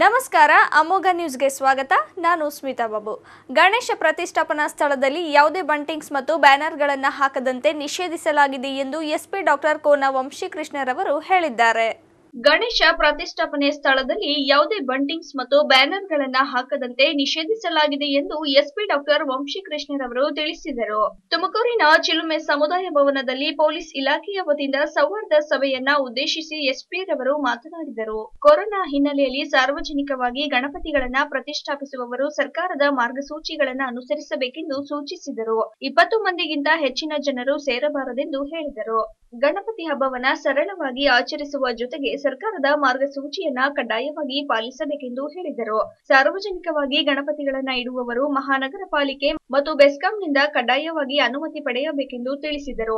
ನಮಸ್ಕಾರ ಅಮೋಘ ನ್ಯೂಸ್ಗೆ ಸ್ವಾಗತ ನಾನು ಸ್ಮಿತಾ ಬಾಬು ಗಣೇಶ ಪ್ರತಿಷ್ಠಾಪನಾ ಸ್ಥಳದಲ್ಲಿ ಯಾವುದೇ ಬಂಟಿಂಗ್ಸ್ ಮತ್ತು ಬ್ಯಾನರ್ಗಳನ್ನು ಹಾಕದಂತೆ ನಿಷೇಧಿಸಲಾಗಿದೆ ಎಂದು ಎಸ್ಪಿ ಡಾಕ್ಟರ್ ಕೋನ ವಂಶೀಕೃಷ್ಣರವರು ಹೇಳಿದ್ದಾರೆ ಗಣೇಶ ಪ್ರತಿಷ್ಠಾಪನೆ ಸ್ಥಳದಲ್ಲಿ ಯಾವುದೇ ಬಂಟಿಂಗ್ಸ್ ಮತ್ತು ಬ್ಯಾನರ್ಗಳನ್ನ ಹಾಕದಂತೆ ನಿಷೇಧಿಸಲಾಗಿದೆ ಎಂದು ಎಸ್ಪಿ ಡಾಕ್ಟರ್ ವಂಶೀಕೃಷ್ಣರವರು ತಿಳಿಸಿದರು ತುಮಕೂರಿನ ಚಿಲುಮೆ ಸಮುದಾಯ ಭವನದಲ್ಲಿ ಪೊಲೀಸ್ ಇಲಾಖೆಯ ವತಿಯಿಂದ ಸೌಹಾರ್ದ ಸಭೆಯನ್ನ ಉದ್ದೇಶಿಸಿ ಎಸ್ಪಿ ರವರು ಮಾತನಾಡಿದರು ಕೊರೋನಾ ಹಿನ್ನೆಲೆಯಲ್ಲಿ ಸಾರ್ವಜನಿಕವಾಗಿ ಗಣಪತಿಗಳನ್ನ ಪ್ರತಿಷ್ಠಾಪಿಸುವವರು ಸರ್ಕಾರದ ಮಾರ್ಗಸೂಚಿಗಳನ್ನ ಅನುಸರಿಸಬೇಕೆಂದು ಸೂಚಿಸಿದರು ಇಪ್ಪತ್ತು ಮಂದಿಗಿಂತ ಹೆಚ್ಚಿನ ಜನರು ಸೇರಬಾರದೆಂದು ಹೇಳಿದರು ಗಣಪತಿ ಹಬ್ಬವನ್ನ ಸರಳವಾಗಿ ಆಚರಿಸುವ ಜೊತೆಗೆ ಸರ್ಕಾರದ ಮಾರ್ಗಸೂಚಿಯನ್ನ ಕಡ್ಡಾಯವಾಗಿ ಪಾಲಿಸಬೇಕೆಂದು ಹೇಳಿದರು ಸಾರ್ವಜನಿಕವಾಗಿ ಗಣಪತಿಗಳನ್ನ ಇಡುವವರು ಮಹಾನಗರ ಪಾಲಿಕೆ ಮತ್ತು ಬೆಸ್ಕಾಂನಿಂದ ಕಡ್ಡಾಯವಾಗಿ ಅನುಮತಿ ಪಡೆಯಬೇಕೆಂದು ತಿಳಿಸಿದರು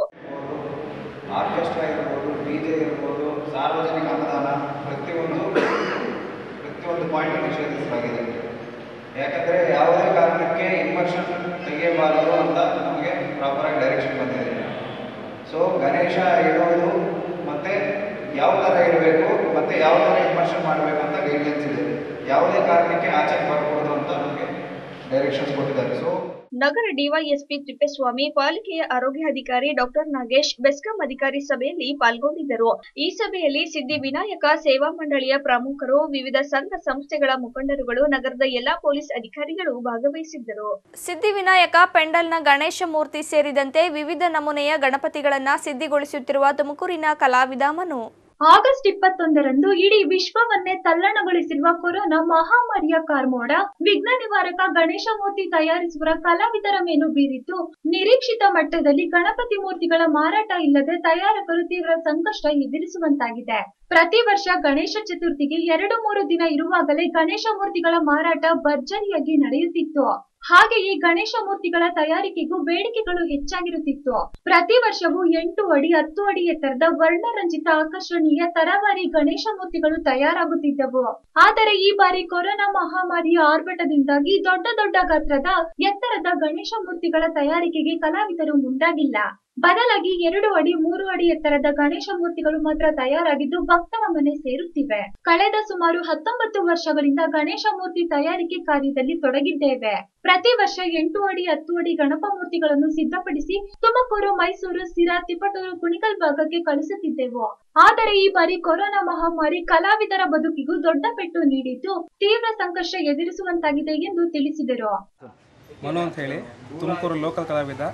ಆರ್ಕೆಸ್ಟ್ರಾ ಇರ್ಬೋದು ಡಿ ಜೆ ಇರ್ಬೋದು ಸಾರ್ವಜನಿಕ ಅನುದಾನ ಪ್ರತಿಯೊಂದು ಪ್ರತಿಯೊಂದು ಪಾಯಿಂಟ್ ನಿಷೇಧಿಸಲಾಗಿದೆ ಯಾಕಂದರೆ ಯಾವುದೇ ಕಾರಣಕ್ಕೆ ಇನ್ವರ್ಷನ್ ತೆಗೆಯಬಾರದು ಅಂತ ನಮಗೆ ಪ್ರಾಪರಾಗಿ ಡೈರೆಕ್ಷನ್ ಬಂದಿದೆ ಸೊ ಗಣೇಶ ಇಡೋದು ಮತ್ತು ಯಾವ ಥರ ಇಡಬೇಕು ಮತ್ತು ಯಾವ ಥರ ಇನ್ವರ್ಷನ್ ಮಾಡಬೇಕು ಅಂತ ಗೈಡ್ಲೈನ್ಸ್ ಇದೆ ಯಾವುದೇ ಕಾರಣಕ್ಕೆ ಆಚೆಗೆ ಬರಕೂಡದು ಅಂತ ನಮಗೆ ಡೈರೆಕ್ಷನ್ಸ್ ಕೊಟ್ಟಿದ್ದಾರೆ ಸೊ ನಗರ ಡಿವೈಎಸ್ಪಿ ತಿಪ್ಪೇಸ್ವಾಮಿ ಪಾಲಿಕೆಯ ಆರೋಗ್ಯಾಧಿಕಾರಿ ಡಾಕ್ಟರ್ ನಾಗೇಶ್ ಬೆಸ್ಕಾಂ ಅಧಿಕಾರಿ ಸಭೆಯಲ್ಲಿ ಪಾಲ್ಗೊಂಡಿದ್ದರು ಈ ಸಭೆಯಲ್ಲಿ ಸಿದ್ಧಿ ವಿನಾಯಕ ಸೇವಾ ಮಂಡಳಿಯ ಪ್ರಮುಖರು ವಿವಿಧ ಸಂಘ ಸಂಸ್ಥೆಗಳ ಮುಖಂಡರುಗಳು ನಗರದ ಎಲ್ಲಾ ಪೊಲೀಸ್ ಅಧಿಕಾರಿಗಳು ಭಾಗವಹಿಸಿದ್ದರು ಸಿದ್ಧಿವಿನಾಯಕ ಪೆಂಡಲ್ನ ಗಣೇಶ ಮೂರ್ತಿ ಸೇರಿದಂತೆ ವಿವಿಧ ನಮೂನೆಯ ಗಣಪತಿಗಳನ್ನ ಸಿದ್ಧಿಗೊಳಿಸುತ್ತಿರುವ ತುಮಕೂರಿನ ಕಲಾವಿದ ಮನು ಆಗಸ್ಟ್ ಇಪ್ಪತ್ತೊಂದರಂದು ಇಡೀ ವಿಶ್ವವನ್ನೇ ತಲ್ಲಣಗೊಳಿಸಿರುವ ಕೊರೋನಾ ಮಹಾಮಾರಿಯ ಕಾರ್ಮೋಡ ವಿಘ್ನ ನಿವಾರಕ ಗಣೇಶ ಮೂರ್ತಿ ತಯಾರಿಸುವ ಕಲಾವಿದರ ಮೇಲೂ ಬೀರಿದ್ದು ನಿರೀಕ್ಷಿತ ಮಟ್ಟದಲ್ಲಿ ಗಣಪತಿ ಮೂರ್ತಿಗಳ ಮಾರಾಟ ಇಲ್ಲದೆ ತಯಾರಕರು ತೀವ್ರ ಸಂಕಷ್ಟ ಎದುರಿಸುವಂತಾಗಿದೆ ಪ್ರತಿ ವರ್ಷ ಗಣೇಶ ಚತುರ್ಥಿಗೆ ಎರಡು ಮೂರು ದಿನ ಇರುವಾಗಲೇ ಗಣೇಶ ಮೂರ್ತಿಗಳ ಮಾರಾಟ ಭರ್ಜರಿಯಾಗಿ ನಡೆಯುತ್ತಿತ್ತು ಹಾಗೆ ಈ ಗಣೇಶ ಮೂರ್ತಿಗಳ ತಯಾರಿಕೆಗೂ ಬೇಡಿಕೆಗಳು ಹೆಚ್ಚಾಗಿರುತ್ತಿತ್ತು ಪ್ರತಿ ವರ್ಷವೂ ಎಂಟು ಅಡಿ ಹತ್ತು ಅಡಿ ಎತ್ತರದ ವರ್ಣರಂಜಿತ ಆಕರ್ಷಣೀಯ ತರವಾರಿ ಗಣೇಶ ಮೂರ್ತಿಗಳು ತಯಾರಾಗುತ್ತಿದ್ದವು ಆದರೆ ಈ ಬಾರಿ ಕೊರೋನಾ ಮಹಾಮಾರಿಯ ಆರ್ಭಟದಿಂದಾಗಿ ದೊಡ್ಡ ದೊಡ್ಡ ಗಾತ್ರದ ಎತ್ತರದ ಗಣೇಶ ಮೂರ್ತಿಗಳ ತಯಾರಿಕೆಗೆ ಕಲಾವಿದರು ಮುಂದಾಗಿಲ್ಲ ಬದಲಾಗಿ ಎರಡು ಅಡಿ ಮೂರು ಅಡಿ ಎತ್ತರದ ಗಣೇಶ ಮೂರ್ತಿಗಳು ಮಾತ್ರ ತಯಾರಾಗಿದ್ದು ಭಕ್ತರ ಮನೆ ಸೇರುತ್ತಿವೆ ಕಳೆದ ಸುಮಾರು ಹತ್ತೊಂಬತ್ತು ವರ್ಷಗಳಿಂದ ಗಣೇಶ ಮೂರ್ತಿ ತಯಾರಿಕೆ ಕಾರ್ಯದಲ್ಲಿ ತೊಡಗಿದ್ದೇವೆ ಪ್ರತಿ ವರ್ಷ ಎಂಟು ಅಡಿ ಹತ್ತು ಅಡಿ ಗಣಪ ಮೂರ್ತಿಗಳನ್ನು ಸಿದ್ಧಪಡಿಸಿ ತುಮಕೂರು ಮೈಸೂರು ಸಿರಾ ತಿಪಟೂರು ಕುಣಿಗಲ್ ಭಾಗಕ್ಕೆ ಕಳಿಸುತ್ತಿದ್ದೆವು ಆದರೆ ಈ ಬಾರಿ ಕೊರೋನಾ ಮಹಾಮಾರಿ ಕಲಾವಿದರ ಬದುಕಿಗೂ ದೊಡ್ಡ ಪೆಟ್ಟು ನೀಡಿದ್ದು ತೀವ್ರ ಸಂಕಷ್ಟ ಎದುರಿಸುವಂತಾಗಿದೆ ಎಂದು ತಿಳಿಸಿದರು ಮನು ಅಂತ ಹೇಳಿ ತುಮಕೂರು ಲೋಕಲ್ ಕಲಾವಿದ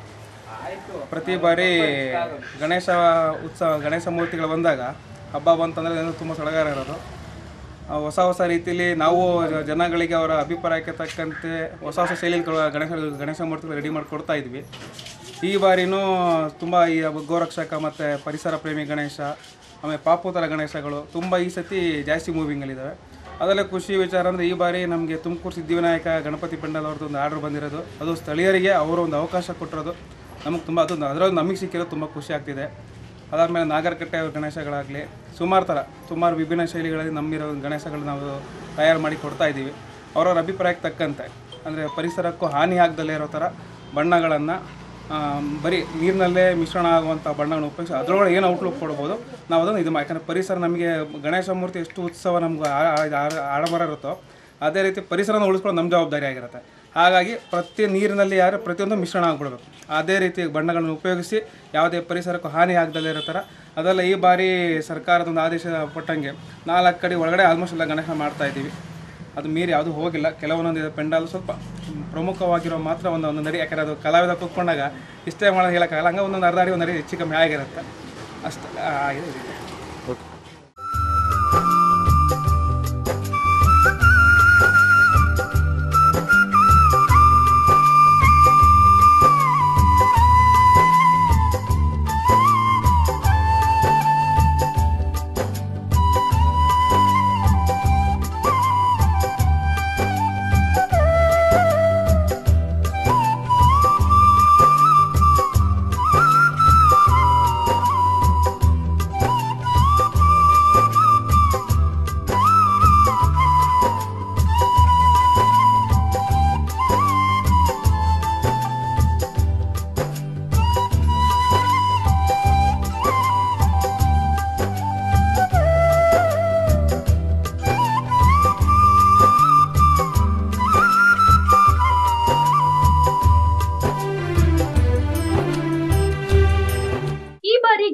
ಪ್ರತಿ ಬಾರಿ ಗಣೇಶ ಉತ್ಸವ ಗಣೇಶ ಮೂರ್ತಿಗಳು ಬಂದಾಗ ಹಬ್ಬ ಬಂತಂದರೆ ಜನರು ತುಂಬ ಸಡಗರ ಇರೋದು ಆ, ಹೊಸ ಹೊಸ ರೀತಿಯಲ್ಲಿ ನಾವು ಜ- ಜನಗಳಿಗೆ ಅವರ ಅಭಿಪ್ರಾಯಕ್ಕೆ ತಕ್ಕಂತೆ ಹೊಸ ಹೊಸ ಶೈಲಿಯಲ್ಲಿ ಕೊಡುವ ಗಣೇಶ ಗಣೇಶ ಮೂರ್ತಿಗಳು ರೆಡಿ ಮಾಡಿ ಕೊಡ್ತಾ ಇದ್ವಿ ಈ ಬಾರಿನೂ ತುಂಬ ಈ ಗೋರಕ್ಷಕ ಮತ್ತು ಪರಿಸರ ಪ್ರೇಮಿ ಗಣೇಶ ಆಮೇಲೆ ಪಾಪುತರ ಗಣೇಶಗಳು ತುಂಬ ಈ ಸತಿ ಜಾಸ್ತಿ ಮೂವಿಂಗಲ್ಲಿದ್ದಾವೆ ಅದರಲ್ಲೇ ಖುಷಿ ವಿಚಾರ ಅಂದರೆ ಈ ಬಾರಿ ನಮಗೆ ತುಮಕೂರು ಸಿದ್ಧಿವಿನಾಯಕ ಗಣಪತಿ ಪೆಂಡಲ್ ಅವ್ರದ್ದು ಒಂದು ಆರ್ಡರ್ ಬಂದಿರೋದು ಅದು ಸ್ಥಳೀಯರಿಗೆ ಅವರು ಒಂದು ಅವಕಾಶ ಕೊಟ್ಟಿರೋದು ನಮಗೆ ತುಂಬ ಅದು ಅದರಲ್ಲಿ ನಮಗೆ ಸಿಕ್ಕಿರೋದು ತುಂಬ ಖುಷಿ ಆಗ್ತಿದೆ ಅದಾದಮೇಲೆ ನಾಗರಕಟ್ಟೆ ಗಣೇಶಗಳಾಗಲಿ ಸುಮಾರು ಥರ ಸುಮಾರು ವಿಭಿನ್ನ ಶೈಲಿಗಳಲ್ಲಿ ನಮ್ಮಿರೋ ಗಣೇಶಗಳು ನಾವು ತಯಾರು ಮಾಡಿ ಕೊಡ್ತಾ ಇದ್ದೀವಿ ಅವರವ್ರ ಅಭಿಪ್ರಾಯಕ್ಕೆ ತಕ್ಕಂತೆ ಅಂದರೆ ಪರಿಸರಕ್ಕೂ ಹಾನಿ ಆಗದಲ್ಲೇ ಇರೋ ಥರ ಬಣ್ಣಗಳನ್ನು ಬರೀ ನೀರಿನಲ್ಲೇ ಮಿಶ್ರಣ ಆಗುವಂಥ ಬಣ್ಣಗಳನ್ನು ಉಪಯೋಗಿಸಿ ಅದರೊಳಗೆ ಏನು ಔಟ್ಲುಕ್ ಕೊಡ್ಬೋದು ನಾವು ಅದನ್ನು ಇದು ಮಾ- ಯಾಕಂದರೆ ಪರಿಸರ ನಮಗೆ ಗಣೇಶ ಮೂರ್ತಿ ಎಷ್ಟು ಉತ್ಸವ ನಮ್ಗೆ ಆ- ಆ- ಆ- ಆಡಂಬರ ಇರುತ್ತೋ ಅದೇ ರೀತಿ ಪರಿಸರನ ಉಳಿಸ್ಕೊಳ್ಳೋದು ನಮ್ಮ ಜವಾಬ್ದಾರಿ ಆಗಿರುತ್ತೆ ಹಾಗಾಗಿ ಪ್ರತಿ ನೀರಿನಲ್ಲಿ ಯಾರು ಪ್ರತಿಯೊಂದು ಮಿಶ್ರಣ ಆಗ್ಬಿಡ್ಬೇಕು ಅದೇ ರೀತಿ ಬಣ್ಣಗಳನ್ನು ಉಪಯೋಗಿಸಿ ಯಾವುದೇ ಪರಿಸರಕ್ಕೂ ಹಾನಿ ಆಗದಲ್ಲೇ ಇರೋ ಥರ ಅದೆಲ್ಲ ಈ ಬಾರಿ ಸರ್ಕಾರದ ಒಂದು ಆದೇಶ ಪಟ್ಟಂಗೆ ನಾಲ್ಕು ಕಡೆ ಒಳಗಡೆ ಆಲ್ಮೋಸ್ಟ್ ಎಲ್ಲ ಗಣೇಶ ಮಾಡ್ತಾ ಇದ್ದೀವಿ ಅದು ಮೀರಿ ಯಾವುದು ಹೋಗಿಲ್ಲ ಕೆಲವೊಂದೊಂದು ಇದೆ ಪೆಂಡಾಲ್ ಸ್ವಲ್ಪ ಪ್ರಮುಖವಾಗಿರೋ ಮಾತ್ರ ಒಂದು ಒಂದು ನಡಿ ಯಾಕಂದರೆ ಅದು ಕಲಾವಿದ ಕೂತ್ಕೊಂಡಾಗ ಇಷ್ಟೇ ಮಾಡೋದು ಹೇಳೋಕ್ಕಾಗಲ್ಲ ಹಂಗೆ ಒಂದೊಂದು ಅರ್ಧ ಅಡಿ ಒಂದು ನಡಿ ಹೆಚ್ಚು ಕಮ್ಮಿ ಆಗಿರುತ್ತೆ ಅಷ್ಟು ಆಗಿದೆ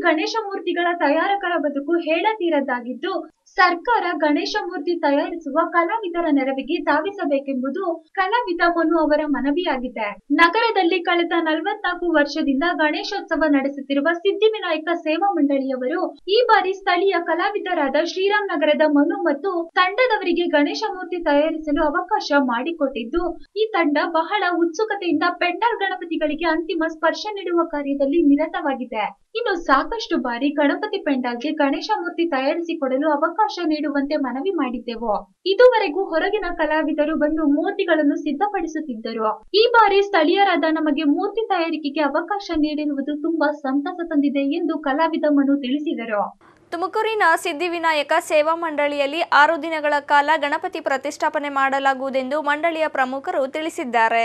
ಗಣೇಶ ಮೂರ್ತಿಗಳ ತಯಾರಕರ ಬದುಕು ಹೇಳತೀರದ್ದಾಗಿದ್ದು ಸರ್ಕಾರ ಗಣೇಶ ಮೂರ್ತಿ ತಯಾರಿಸುವ ಕಲಾವಿದರ ನೆರವಿಗೆ ಧಾವಿಸಬೇಕೆಂಬುದು ಕಲಾವಿದ ಮನು ಅವರ ಮನವಿಯಾಗಿದೆ ನಗರದಲ್ಲಿ ಕಳೆದ ನಲವತ್ನಾಲ್ಕು ವರ್ಷದಿಂದ ಗಣೇಶೋತ್ಸವ ನಡೆಸುತ್ತಿರುವ ಸಿದ್ಧಿವಿನಾಯಕ ಸೇವಾ ಮಂಡಳಿಯವರು ಈ ಬಾರಿ ಸ್ಥಳೀಯ ಕಲಾವಿದರಾದ ಶ್ರೀರಾಮ್ ನಗರದ ಮನು ಮತ್ತು ತಂಡದವರಿಗೆ ಗಣೇಶ ಮೂರ್ತಿ ತಯಾರಿಸಲು ಅವಕಾಶ ಮಾಡಿಕೊಟ್ಟಿದ್ದು ಈ ತಂಡ ಬಹಳ ಉತ್ಸುಕತೆಯಿಂದ ಪೆಂಡಾಲ್ ಗಣಪತಿಗಳಿಗೆ ಅಂತಿಮ ಸ್ಪರ್ಶ ನೀಡುವ ಕಾರ್ಯದಲ್ಲಿ ನಿರತವಾಗಿದೆ ಇನ್ನು ಸಾಕಷ್ಟು ಬಾರಿ ಗಣಪತಿ ಪೆಂಡಾಲ್ಗೆ ಗಣೇಶ ಮೂರ್ತಿ ತಯಾರಿಸಿಕೊಡಲು ಅವಕಾಶ ನೀಡುವಂತೆ ಮನವಿ ಮಾಡಿದ್ದೆವು ಇದುವರೆಗೂ ಹೊರಗಿನ ಕಲಾವಿದರು ಬಂದು ಮೂರ್ತಿಗಳನ್ನು ಸಿದ್ಧಪಡಿಸುತ್ತಿದ್ದರು ಈ ಬಾರಿ ಸ್ಥಳೀಯರಾದ ನಮಗೆ ಮೂರ್ತಿ ತಯಾರಿಕೆಗೆ ಅವಕಾಶ ನೀಡಿರುವುದು ತುಂಬಾ ಸಂತಸ ತಂದಿದೆ ಎಂದು ಕಲಾವಿದ ಮನು ತಿಳಿಸಿದರು ತುಮಕೂರಿನ ಸಿದ್ಧಿವಿನಾಯಕ ಸೇವಾ ಮಂಡಳಿಯಲ್ಲಿ ಆರು ದಿನಗಳ ಕಾಲ ಗಣಪತಿ ಪ್ರತಿಷ್ಠಾಪನೆ ಮಾಡಲಾಗುವುದೆಂದು ಮಂಡಳಿಯ ಪ್ರಮುಖರು ತಿಳಿಸಿದ್ದಾರೆ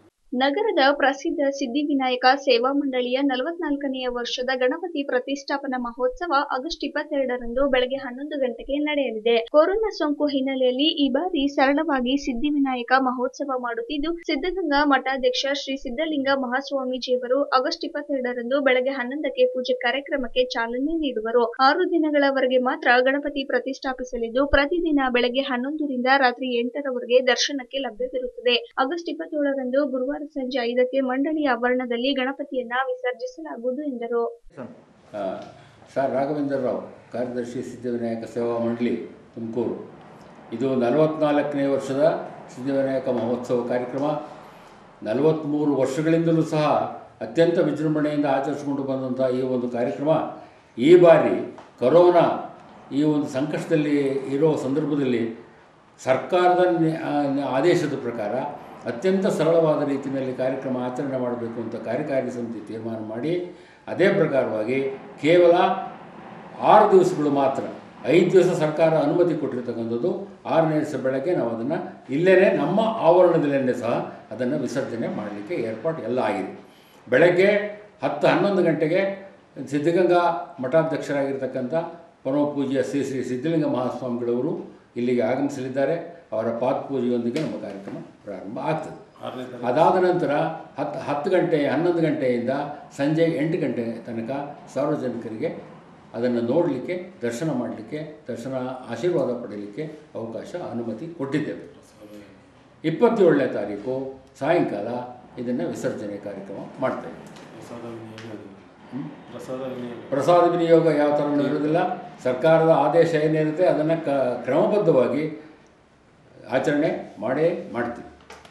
ನಗರದ ಪ್ರಸಿದ್ಧ ಸಿದ್ಧಿವಿನಾಯಕ ಸೇವಾ ಮಂಡಳಿಯ ನಲವತ್ನಾಲ್ಕನೆಯ ವರ್ಷದ ಗಣಪತಿ ಪ್ರತಿಷ್ಠಾಪನಾ ಮಹೋತ್ಸವ ಆಗಸ್ಟ್ ಇಪ್ಪತ್ತೆರಡರಂದು ಬೆಳಗ್ಗೆ ಹನ್ನೊಂದು ಗಂಟೆಗೆ ನಡೆಯಲಿದೆ ಕೊರೋನಾ ಸೋಂಕು ಹಿನ್ನೆಲೆಯಲ್ಲಿ ಈ ಬಾರಿ ಸರಳವಾಗಿ ಸಿದ್ಧಿವಿನಾಯಕ ಮಹೋತ್ಸವ ಮಾಡುತ್ತಿದ್ದು ಸಿದ್ಧಗಂಗಾ ಮಠಾಧ್ಯಕ್ಷ ಶ್ರೀ ಸಿದ್ಧಲಿಂಗ ಮಹಾಸ್ವಾಮೀಜಿಯವರು ಆಗಸ್ಟ್ ಇಪ್ಪತ್ತೆರಡರಂದು ಬೆಳಗ್ಗೆ ಹನ್ನೊಂದಕ್ಕೆ ಪೂಜೆ ಕಾರ್ಯಕ್ರಮಕ್ಕೆ ಚಾಲನೆ ನೀಡುವರು ಆರು ದಿನಗಳವರೆಗೆ ಮಾತ್ರ ಗಣಪತಿ ಪ್ರತಿಷ್ಠಾಪಿಸಲಿದ್ದು ಪ್ರತಿದಿನ ಬೆಳಗ್ಗೆ ಹನ್ನೊಂದರಿಂದ ರಾತ್ರಿ ಎಂಟರವರೆಗೆ ದರ್ಶನಕ್ಕೆ ಲಭ್ಯವಿರುತ್ತದೆ ಆಗಸ್ಟ್ ಇಪ್ಪತ್ತೇಳರಂದು ಗುರುವಾರ ಸಂಜೆ ಐದಕ್ಕೆ ಮಂಡಳಿಯ ಆವರಣದಲ್ಲಿ ಗಣಪತಿಯನ್ನ ವಿಸರ್ಜಿಸಲಾಗುವುದು ಎಂದರು ಆ, ಸರ್ ರಾಘವೇಂದ್ರ ರಾವ್ ಕಾರ್ಯದರ್ಶಿ ಸಿದ್ಧಿವಿನಾಯಕ ಸೇವಾ ಮಂಡಳಿ ತುಮಕೂರು ಇದು ನಲವತ್ನಾಲ್ಕನೇ ವರ್ಷದ ಸಿದ್ಧಿವಿನಾಯಕ ಮಹೋತ್ಸವ ಕಾರ್ಯಕ್ರಮ ನಲವತ್ತ್ಮೂರು ವರ್ಷಗಳಿಂದಲೂ ಸಹ ಅತ್ಯಂತ ವಿಜೃಂಭಣೆಯಿಂದ ಆಚರಿಸಿಕೊಂಡು ಬಂದಂಥ ಈ ಒಂದು ಕಾರ್ಯಕ್ರಮ ಈ ಬಾರಿ ಕರೋನಾ ಈ ಒಂದು ಸಂಕಷ್ಟದಲ್ಲಿ ಇರೋ ಸಂದರ್ಭದಲ್ಲಿ ಸರ್ಕಾರದ ನಿ- ಆ, ಆದೇಶದ ಪ್ರಕಾರ ಅತ್ಯಂತ ಸರಳವಾದ ರೀತಿಯಲ್ಲಿ ಕಾರ್ಯಕ್ರಮ ಆಚರಣೆ ಮಾಡಬೇಕು ಅಂತ ಕಾರ್ಯಕಾರಿ ಸಮಿತಿ ತೀರ್ಮಾನ ಮಾಡಿ ಅದೇ ಪ್ರಕಾರವಾಗಿ ಕೇವಲ ಆರು ದಿವಸಗಳು ಮಾತ್ರ ಐದು ದಿವಸ ಸರ್ಕಾರ ಅನುಮತಿ ಕೊಟ್ಟಿರ್ತಕ್ಕಂಥದ್ದು ಆರನೇ ದಿವಸ ಬೆಳಗ್ಗೆ ನಾವು ಅದನ್ನು ಇಲ್ಲೇ ನಮ್ಮ ಆವರಣದಲ್ಲೇ ಸಹ ಅದನ್ನು ವಿಸರ್ಜನೆ ಮಾಡಲಿಕ್ಕೆ ಏರ್ಪಾಡು ಎಲ್ಲ ಆಗಿದೆ ಬೆಳಗ್ಗೆ ಹತ್ತು ಹನ್ನೊಂದು ಗಂಟೆಗೆ ಸಿದ್ಧಗಂಗಾ ಮಠಾಧ್ಯಕ್ಷರಾಗಿರ್ತಕ್ಕಂಥ ಪರಮ ಪೂಜ್ಯ ಶ್ರೀ ಶ್ರೀ ಸಿದ್ಧಲಿಂಗ ಮಹಾಸ್ವಾಮಿಗಳವರು ಇಲ್ಲಿಗೆ ಆಗಮಿಸಲಿದ್ದಾರೆ ಅವರ ಪಾದಪೂಜೆಯೊಂದಿಗೆ ನಮ್ಮ ಕಾರ್ಯಕ್ರಮ ಪ್ರಾರಂಭ ಆಗ್ತದೆ ಅದಾದ ನಂತರ ಹತ್ತು ಹತ್ತು ಗಂಟೆ ಹನ್ನೊಂದು ಗಂಟೆಯಿಂದ ಸಂಜೆ ಎಂಟು ಗಂಟೆ ತನಕ ಸಾರ್ವಜನಿಕರಿಗೆ ಅದನ್ನು ನೋಡಲಿಕ್ಕೆ ದರ್ಶನ ಮಾಡಲಿಕ್ಕೆ ದರ್ಶನ ಆಶೀರ್ವಾದ ಪಡೆಯಲಿಕ್ಕೆ ಅವಕಾಶ ಅನುಮತಿ ಕೊಟ್ಟಿದ್ದೇವೆ ಇಪ್ಪತ್ತೇಳನೇ ತಾರೀಕು ಸಾಯಂಕಾಲ ಇದನ್ನು ವಿಸರ್ಜನೆ ಕಾರ್ಯಕ್ರಮ ಮಾಡ್ತೇವೆ ಹ್ಮ್? ಪ್ರಸಾದ ವಿನಿಯೋಗ ಯಾವ ಥರನೂ ಇರೋದಿಲ್ಲ ಸರ್ಕಾರದ ಆದೇಶ ಏನಿರುತ್ತೆ ಅದನ್ನು ಕ ಕ್ರಮಬದ್ಧವಾಗಿ ಆಚರಣೆ ಮಾಡೇ ಮಾಡ್ತೀವಿ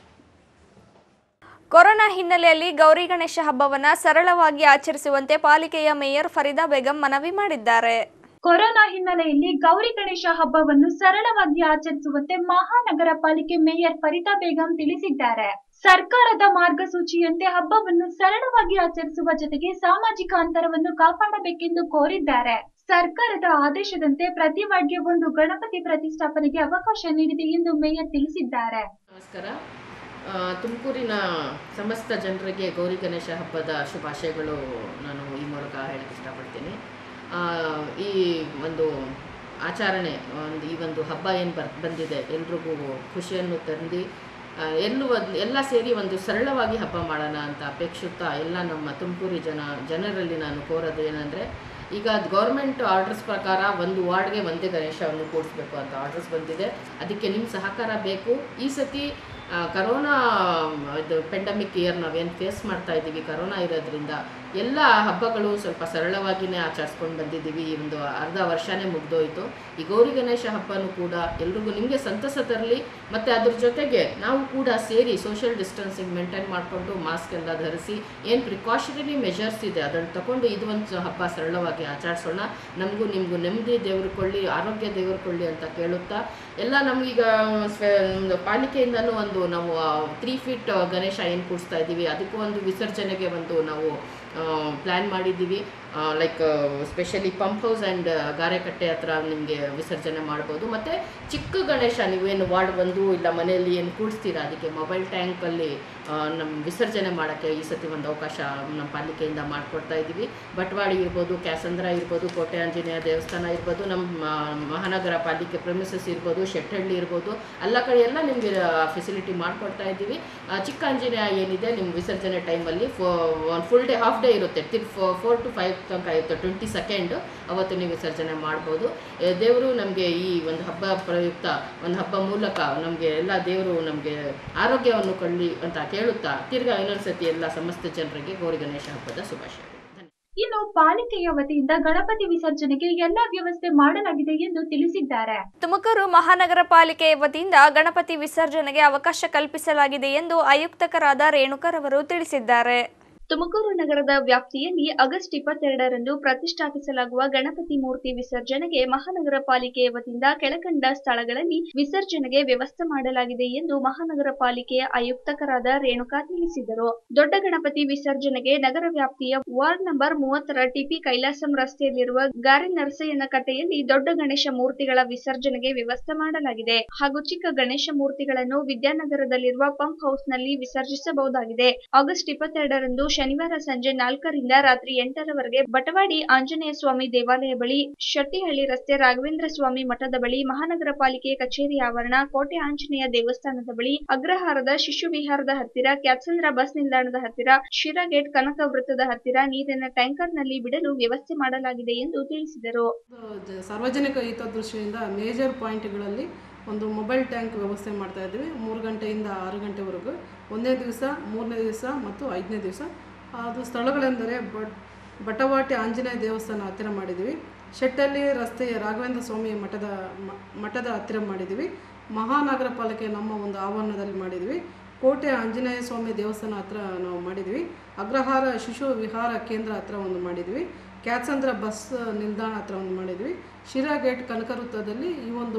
ಕೊರೋನಾ ಹಿನ್ನೆಲೆಯಲ್ಲಿ ಗೌರಿ ಗಣೇಶ ಹಬ್ಬವನ್ನ ಸರಳವಾಗಿ ಆಚರಿಸುವಂತೆ ಪಾಲಿಕೆಯ ಮೇಯರ್ ಫರೀದಾ ಬೇಗಂ ಮನವಿ ಮಾಡಿದ್ದಾರೆ ಕೊರೋನಾ ಹಿನ್ನೆಲೆಯಲ್ಲಿ ಗೌರಿ ಗಣೇಶ ಹಬ್ಬವನ್ನು ಸರಳವಾಗಿ ಆಚರಿಸುವಂತೆ ಮಹಾನಗರ ಪಾಲಿಕೆ ಮೇಯರ್ ಫರಿತಾ ಬೇಗಂ ತಿಳಿಸಿದ್ದಾರೆ ಸರ್ಕಾರದ ಮಾರ್ಗಸೂಚಿಯಂತೆ ಹಬ್ಬವನ್ನು ಸರಳವಾಗಿ ಆಚರಿಸುವ ಜೊತೆಗೆ ಸಾಮಾಜಿಕ ಅಂತರವನ್ನು ಕಾಪಾಡಬೇಕೆಂದು ಕೋರಿದ್ದಾರೆ ಸರ್ಕಾರದ ಆದೇಶದಂತೆ ಪ್ರತಿ ವಾರ್ಡ್ಗೆ ಒಂದು ಗಣಪತಿ ಪ್ರತಿಷ್ಠಾಪನೆಗೆ ಅವಕಾಶ ನೀಡಿದೆ ಎಂದು ಮೇಯರ್ ತಿಳಿಸಿದ್ದಾರೆ ನಮಸ್ಕಾರ ಆ, ತುಮಕೂರಿನ ಸಮಸ್ತ ಜನರಿಗೆ ಗೌರಿ ಗಣೇಶ ಹಬ್ಬದ ಶುಭಾಶಯಗಳು ನಾನು ಈ ಮೂಲಕ ಹೇಳಕ್ಕೆ ಇಷ್ಟಪಡ್ತೀನಿ ಆ, ಈ ಒಂದು ಆಚರಣೆ ಒಂದು ಈ ಒಂದು ಹಬ್ಬ ಏನು ಬರ್ ಬಂದಿದೆ ಎಲ್ರಿಗೂ ಖುಷಿಯನ್ನು ತಂದು ಆ, ಎಲ್ಲೂ ಒಂದು ಎಲ್ಲ ಸೇರಿ ಒಂದು ಸರಳವಾಗಿ ಹಬ್ಬ ಮಾಡೋಣ ಅಂತ ಅಪೇಕ್ಷಿಸ್ತಾ ಎಲ್ಲ ನಮ್ಮ ತುಮಕೂರಿ ಜನ ಜನರಲ್ಲಿ ನಾನು ಕೋರೋದು ಏನಂದರೆ ಈಗ ಗೌರ್ಮೆಂಟ್ ಆರ್ಡರ್ಸ್ ಪ್ರಕಾರ ಒಂದು ವಾರ್ಡ್ಗೆ ಒಂದೇ ಗಣೇಶವನ್ನು ಕೂಡಿಸ್ಬೇಕು ಅಂತ ಆರ್ಡರ್ಸ್ ಬಂದಿದೆ ಅದಕ್ಕೆ ನಿಮ್ಮ ಸಹಕಾರ ಬೇಕು ಈ ಸತಿ ಆ, ಕರೋನಾ ಇದು ಪೆಂಡಮಿಕ್ ಇಯರ್ ನಾವೇನು ಫೇಸ್ ಮಾಡ್ತಾ ಇದ್ದೀವಿ ಕರೋನಾ ಇರೋದ್ರಿಂದ ಎಲ್ಲ ಹಬ್ಬಗಳು ಸ್ವಲ್ಪ ಸರಳವಾಗಿಯೇ ಆಚರಿಸ್ಕೊಂಡು ಬಂದಿದ್ದೀವಿ ಈ ಒಂದು ಅರ್ಧ ವರ್ಷನೇ ಮುಗ್ದೋಯ್ತು ಈ ಗೌರಿ ಗಣೇಶ ಹಬ್ಬನೂ ಕೂಡ ಎಲ್ರಿಗೂ ನಿಮಗೆ ಸಂತಸ ತರಲಿ ಮತ್ತು ಅದ್ರ ಜೊತೆಗೆ ನಾವು ಕೂಡ ಸೇರಿ ಸೋಷಿಯಲ್ ಡಿಸ್ಟೆನ್ಸಿಂಗ್ ಮೇಂಟೈನ್ ಮಾಡಿಕೊಂಡು ಮಾಸ್ಕ್ ಎಲ್ಲ ಧರಿಸಿ ಏನು ಪ್ರಿಕಾಷನರಿ ಮೆಷರ್ಸ್ ಇದೆ ಅದನ್ನು ತಗೊಂಡು ಇದು ಒಂದು ಹಬ್ಬ ಸರಳವಾಗಿ ಆಚರಿಸೋಣ ನಮಗೂ ನಿಮಗೂ ನೆಮ್ಮದಿ ದೇವ್ರು ಕೊಳ್ಳಿ ಆರೋಗ್ಯ ದೇವ್ರು ಕೊಳ್ಳಿ ಅಂತ ಕೇಳುತ್ತಾ ಎಲ್ಲ ನಮಗೀಗ ಸ್ವ- ಒಂದು ಪಾಲಿಕೆಯಿಂದನೂ ಒಂದು ನಾವು ತ್ರೀ ಫೀಟ್ ಗಣೇಶ ಏನು ಕೂಡಿಸ್ತಾ ಇದ್ದೀವಿ ಅದಕ್ಕೂ ಒಂದು ವಿಸರ್ಜನೆಗೆ ಒಂದು ನಾವು ಪ್ಲ್ಯಾನ್ ಮಾಡಿದ್ದೀವಿ like specially pump house and Garekatte ಹತ್ರ ನಿಮಗೆ ವಿಸರ್ಜನೆ ಮಾಡ್ಬೋದು ಮತ್ತು ಚಿಕ್ಕ ಗಣೇಶ ನೀವೇನು ವಾರ್ಡ್ ಬಂದು ಇಲ್ಲ ಮನೆಯಲ್ಲಿ ಏನು ಕೂಡಿಸ್ತೀರಾ ಅದಕ್ಕೆ ಮೊಬೈಲ್ ಟ್ಯಾಂಕಲ್ಲಿ ನಮ್ಮ ವಿಸರ್ಜನೆ ಮಾಡೋಕ್ಕೆ ಈ ಸತಿ ಒಂದು ಅವಕಾಶ ನಮ್ಮ ಪಾಲಿಕೆಯಿಂದ ಮಾಡಿಕೊಡ್ತಾ ಇದ್ದೀವಿ ಬಟ್ವಾಡಿ ಇರ್ಬೋದು ಕ್ಯಾಸಂದ್ರ ಇರ್ಬೋದು ಕೋಟೆ ಆಂಜನೇಯ ದೇವಸ್ಥಾನ ಇರ್ಬೋದು ನಮ್ಮ ಮಹಾನಗರ ಪಾಲಿಕೆ ಪ್ರೆಮಿಸಸ್ ಇರ್ಬೋದು ಶೆಟ್ಟಹಳ್ಳಿ ಇರ್ಬೋದು ಎಲ್ಲ ಕಡೆ ಎಲ್ಲ ನಿಮಗೆ ಫೆಸಿಲಿಟಿ ಫೆಸಿಲಿಟಿ ಮಾಡಿಕೊಡ್ತಾ ಇದ್ದೀವಿ ಆ, ಚಿಕ್ಕ ಆಂಜನೇಯ ಏನಿದೆ ನಿಮ್ಮ ವಿಸರ್ಜನೆ ಟೈಮಲ್ಲಿ ಫೋ ಒಂದು ಫುಲ್ ಡೇ ಹಾಫ್ ಡೇ ಇರುತ್ತೆ ತಿರ್ ಫೋರ್ ಟು ಫೈವ್ ತನಕ ಇರುತ್ತೆ ಟ್ವೆಂಟಿ ಸೆಕೆಂಡ್ ಅವತ್ತು ನೀವು ವಿಸರ್ಜನೆ ಮಾಡ್ಬೋದು ದೇವರು ನಮಗೆ ಈ ಒಂದು ಹಬ್ಬ ಪ್ರಯುಕ್ತ ಒಂದು ಹಬ್ಬ ಮೂಲಕ ನಮಗೆ ಎಲ್ಲ ದೇವರು ನಮಗೆ ಆರೋಗ್ಯವನ್ನು ಕೊಳ್ಳಿ ಅಂತ ಕೇಳುತ್ತಾ ತಿರ್ಗಾ ಇನ್ನೊಂದ್ಸತಿ ಎಲ್ಲ ಸಮಸ್ತ ಜನರಿಗೆ ಗೌರಿ ಗಣೇಶ ಹಬ್ಬದ ಶುಭಾಶಯಗಳು ಧನ್ಯವಾದ. ಇನ್ನು ಪಾಲಿಕೆಯ ವತಿಯಿಂದ ಗಣಪತಿ ವಿಸರ್ಜನೆಗೆ ಎಲ್ಲಾ ವ್ಯವಸ್ಥೆ ಮಾಡಲಾಗಿದೆ ಎಂದು ತಿಳಿಸಿದ್ದಾರೆ ತುಮಕೂರು ಮಹಾನಗರ ಪಾಲಿಕೆಯ ವತಿಯಿಂದ ಗಣಪತಿ ವಿಸರ್ಜನೆಗೆ ಅವಕಾಶ ಕಲ್ಪಿಸಲಾಗಿದೆ ಎಂದು ಆಯುಕ್ತಕರಾದ ರೇಣುಕರವರು ತಿಳಿಸಿದ್ದಾರೆ ತುಮಕೂರು ನಗರದ ವ್ಯಾಪ್ತಿಯಲ್ಲಿ ಆಗಸ್ಟ್ ಇಪ್ಪತ್ತೆರಡರಂದು ಪ್ರತಿಷ್ಠಾಪಿಸಲಾಗುವ ಗಣಪತಿ ಮೂರ್ತಿ ವಿಸರ್ಜನೆಗೆ ಮಹಾನಗರ ಪಾಲಿಕೆಯ ವತಿಯಿಂದ ಕೆಳಕಂಡ ಸ್ಥಳಗಳಲ್ಲಿ ವಿಸರ್ಜನೆಗೆ ವ್ಯವಸ್ಥೆ ಮಾಡಲಾಗಿದೆ ಎಂದು ಮಹಾನಗರ ಪಾಲಿಕೆಯ ಆಯುಕ್ತಕರಾದ ರೇಣುಕಾ ತಿಳಿಸಿದರು ದೊಡ್ಡ ಗಣಪತಿ ವಿಸರ್ಜನೆಗೆ ನಗರ ವ್ಯಾಪ್ತಿಯ ವಾರ್ಡ್ ನಂಬರ್ ಮೂವತ್ತರ ಟಿಪಿ ಕೈಲಾಸಂ ರಸ್ತೆಯಲ್ಲಿರುವ ಗಾರೆ ನರಸಯ್ಯನ ಕಟ್ಟೆಯಲ್ಲಿ ದೊಡ್ಡ ಗಣೇಶ ಮೂರ್ತಿಗಳ ವಿಸರ್ಜನೆಗೆ ವ್ಯವಸ್ಥೆ ಮಾಡಲಾಗಿದೆ ಹಾಗೂ ಚಿಕ್ಕ ಗಣೇಶ ಮೂರ್ತಿಗಳನ್ನು ವಿದ್ಯಾನಗರದಲ್ಲಿರುವ ಪಂಪ್ ಹೌಸ್ನಲ್ಲಿ ವಿಸರ್ಜಿಸಬಹುದಾಗಿದೆ ಆಗಸ್ಟ್ ಇಪ್ಪತ್ತೆರಡರಂದು ಶನಿವಾರ ಸಂಜೆ ನಾಲ್ಕರಿಂದ ರಾತ್ರಿ ಎಂಟರವರೆಗೆ ಬಟವಾಡಿ ಆಂಜನೇಯ ಸ್ವಾಮಿ ದೇವಾಲಯ ಬಳಿ ಶೆಟ್ಟಿಹಳ್ಳಿ ರಸ್ತೆ ರಾಘವೇಂದ್ರ ಸ್ವಾಮಿ ಮಠದ ಬಳಿ ಮಹಾನಗರ ಪಾಲಿಕೆ ಕಚೇರಿ ಆವರಣ ಕೋಟೆ ಆಂಜನೇಯ ದೇವಸ್ಥಾನದ ಬಳಿ ಅಗ್ರಹಾರದ ಶಿಶು ವಿಹಾರದ ಹತ್ತಿರ ಕ್ಯಾತ್ಸಂದ್ರ ಬಸ್ ನಿಲ್ದಾಣದ ಹತ್ತಿರ ಶಿರಾ ಗೇಟ್ ಕನಕ ವೃತ್ತದ ಹತ್ತಿರ ನೀರಿನ ಟ್ಯಾಂಕರ್ನಲ್ಲಿ ಬಿಡಲು ವ್ಯವಸ್ಥೆ ಮಾಡಲಾಗಿದೆ ಎಂದು ತಿಳಿಸಿದರು ಜ- ಸಾರ್ವಜನಿಕ ಹಿತದೃಷ್ಟಿಯಿಂದ ಮೇಜರ್ ಪಾಯಿಂಟ್ಗಳಲ್ಲಿ ಒಂದು ಮೊಬೈಲ್ ಟ್ಯಾಂಕ್ ವ್ಯವಸ್ಥೆ ಮಾಡ್ತಾ ಇದ್ದೀವಿ ಮೂರು ಗಂಟೆಯಿಂದ ಆರು ಗಂಟೆವರೆಗೂ ಒಂದನೇ ದಿವಸ ಮೂರನೇ ದಿವಸ ಮತ್ತು ಐದನೇ ದಿವಸ ಅದು ಸ್ಥಳಗಳೆಂದರೆ ಬಟ್ ಬಟವಾಟಿ ಆಂಜನೇಯ ದೇವಸ್ಥಾನ ಹತ್ತಿರ ಮಾಡಿದ್ದೀವಿ ಶೆಟ್ಟಳ್ಳಿ ರಸ್ತೆಯ ರಾಘವೇಂದ್ರ ಸ್ವಾಮಿ ಮಠದ ಮ- ಮಠದ ಹತ್ತಿರ ಮಾಡಿದ್ದೀವಿ ಮಹಾನಗರ ಪಾಲಿಕೆ ನಮ್ಮ ಒಂದು ಆವರಣದಲ್ಲಿ ಮಾಡಿದ್ವಿ ಕೋಟೆ ಆಂಜನೇಯ ಸ್ವಾಮಿ ದೇವಸ್ಥಾನ ಹತ್ರ ನಾವು ಮಾಡಿದ್ವಿ ಅಗ್ರಹಾರ ಶಿಶು ವಿಹಾರ ಕೇಂದ್ರ ಹತ್ರ ಒಂದು ಮಾಡಿದ್ವಿ ಕ್ಯಾತ್ಸಂದ್ರ ಬಸ್ ನಿಲ್ದಾಣ ಹತ್ರ ಒಂದು ಮಾಡಿದ್ವಿ ಶಿರಾ ಗೇಟ್ ಕನಕ ವೃತ್ತದಲ್ಲಿ ಈ ಒಂದು